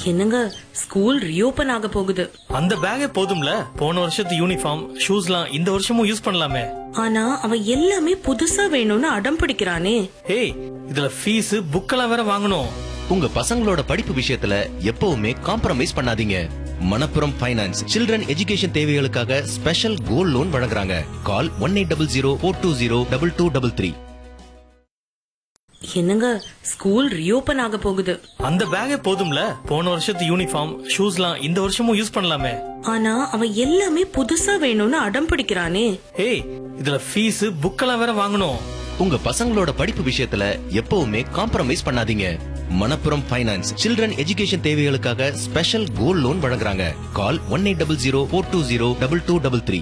என்னங்க school reopen ஆக போகுது அந்த பேக்கே போதும்ல போன வருஷத்து யூனிஃபார்ம் ஷூஸ்லாம் இந்த வருஷமும் யூஸ் பண்ணலாமே ஆனா அவன் எல்லாமே புதுசா வேணும்னு அடம் பிடிக்கிறானே ஏய் இதுல ஃபீஸ் புக்கெல்லாம் வேற வாங்கணும் உங்க பசங்களோட படிப்பு விஷயத்துல எப்பவுமே காம்ப்ரமைஸ் பண்ணாதீங்க மணப்புரம் ஃபைனான்ஸ் சில்ட்ரன் எஜுகேஷன் தேவைகளுக்காக ஸ்பெஷல் கோல்ட் லோன் வழங்குறாங்க call one eight double zero four two zero double two double three என்னங்க ஸ்கூல் ரீஓபன் ஆக போகுது அந்த பேக்கே போதும்ல போன வருஷத்து யூனிஃபார்ம் ஷூஸ்லாம் இந்த வருஷமும் யூஸ் பண்ணலாமே ஆனா அவன் எல்லாமே புதுசா வேணும்னு அடம் பிடிக்கிறானே ஏய் இதுல ஃபீஸ் புக்கெல்லாம் வேற வாங்கணும் உங்க பசங்களோட படிப்பு விஷயத்துல எப்பவுமே காம்ப்ரமைஸ் பண்ணாதீங்க மணப்புரம் ஃபைனான்ஸ் சில்ட்ரன் எஜுகேஷன் தேவைகளுக்காக ஸ்பெஷல் கோல்ட் லோன் வழங்குறாங்க call one eight double zero four two zero double two double three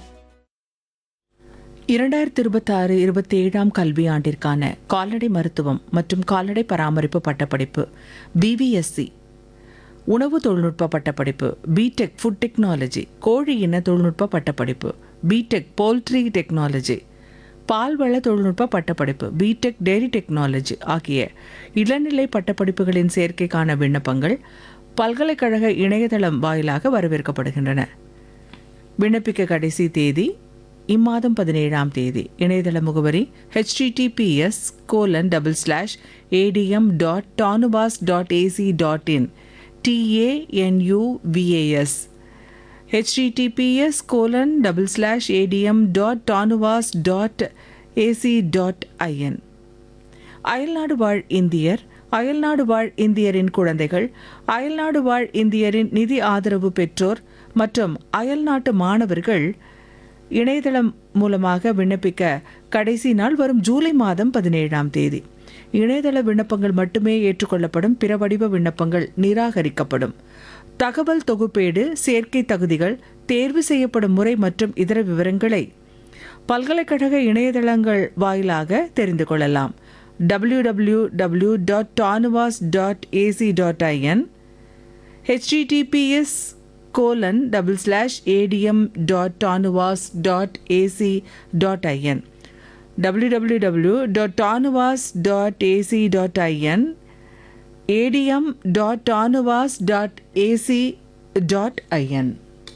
இரண்டாயிரத்தி இருபத்தாறு இருபத்தி ஏழாம் கல்வியாண்டிற்கான கால்நடை மருத்துவம் மற்றும் கால்நடை பராமரிப்பு பட்டப்படிப்பு பிவிஎஸ்சி உணவு தொழில்நுட்ப பட்டப்படிப்பு பிடெக் ஃபுட் டெக்னாலஜி கோழி இன தொழில்நுட்ப பட்டப்படிப்பு பிடெக் போல்ட்ரி டெக்னாலஜி பால்வள தொழில்நுட்ப பட்டப்படிப்பு பிடெக் டெய்ரி டெக்னாலஜி ஆகிய இளநிலை பட்டப்படிப்புகளின் சேர்க்கைக்கான விண்ணப்பங்கள் பல்கலைக்கழக இணையதளம் வாயிலாக வரவேற்கப்படுகின்றன விண்ணப்பிக்க கடைசி தேதி இம்மாதம் பதினேழாம் தேதி இணையதள முகவரி https colon double slash ATM dot டானுபாஸ் dot AC dot in TANUVAS https colon double slash ATM dot TANUVAS dot AC dot IN அயல்நாடு வாழ் இந்தியர் அயல்நாடு வாழ் இந்தியரின் குழந்தைகள் அயல்நாடு வாழ் இந்தியரின் நிதி ஆதரவு பெற்றோர் மற்றும் அயல்நாட்டு மாணவர்கள் இணையதளம் மூலமாக விண்ணப்பிக்க கடைசி நாள் வரும் ஜூலை மாதம் பதினேழாம் தேதி இணையதள விண்ணப்பங்கள் மட்டுமே ஏற்றுக்கொள்ளப்படும் பிற வடிவ விண்ணப்பங்கள் நிராகரிக்கப்படும் தகவல் தொகுப்பேடு சேர்க்கை தகுதிகள் தேர்வு செய்யப்படும் முறை மற்றும் இதர விவரங்களை பல்கலைக்கழக இணையதளங்கள் வாயிலாக தெரிந்து கொள்ளலாம் W W W dot TANUVAS dot AC dot IN https colon double slash ATM dot TANUVAS dot AC dot IN W W W dot TANUVAS dot AC dot IN ATM dot TANUVAS dot AC dot IN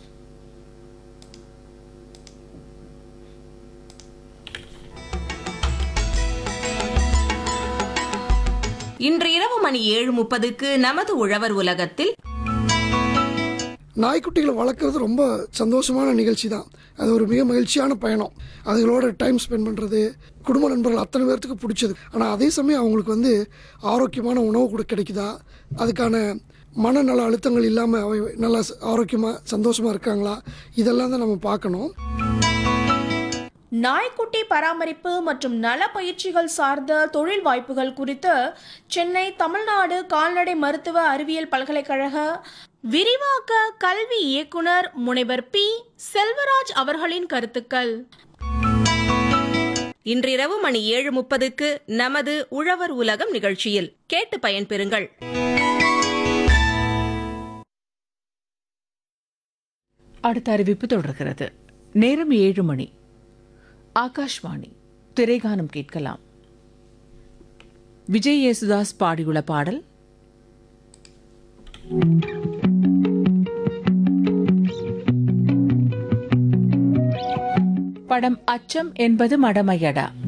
இன்று இரவு மணி ஏழு முப்பதுக்கு நமது உழவர் உலகத்தில் நாய்க்குட்டிகளை வளர்க்குறது ரொம்ப சந்தோஷமான நிகழ்ச்சி தான் அது ஒரு மிக மகிழ்ச்சியான பயணம் அதுகளோட டைம் ஸ்பெண்ட் பண்ணுறது குடும்ப நண்பர்கள் அத்தனை பேர்த்துக்கு பிடிச்சது ஆனால் அதே சமயம் அவங்களுக்கு வந்து ஆரோக்கியமான உணவு கூட கிடைக்குதா அதுக்கான மனநல அழுத்தங்கள் இல்லாமல் அவை நல்லா ஆரோக்கியமாக சந்தோஷமாக இருக்காங்களா இதெல்லாம் தான் நம்ம பார்க்கணும் நாய்க்குட்டி பராமரிப்பு மற்றும் நல பயிற்சிகள் சார்ந்த தொழில் வாய்ப்புகள் குறித்து சென்னை தமிழ்நாடு கால்நடை மருத்துவ அறிவியல் பல்கலைக்கழக விரிவாக்க கல்வி இயக்குனர் முனைவர் பி செல்வராஜ் அவர்களின் கருத்துக்கள் இன்றிரவு மணி ஏழு முப்பதுக்கு நமது உழவர் உலகம் நிகழ்ச்சியில் கேட்டு பயன்பெறுங்கள் அடுத்த அறிவிப்பு தொடர்கிறது நேரம் ஏழு மணி ஆகாஷ்வாணி திரைகானம் கேட்கலாம் விஜய் யேசுதாஸ் பாடியுள்ள பாடல் படம் அச்சம் என்பது மடமையடா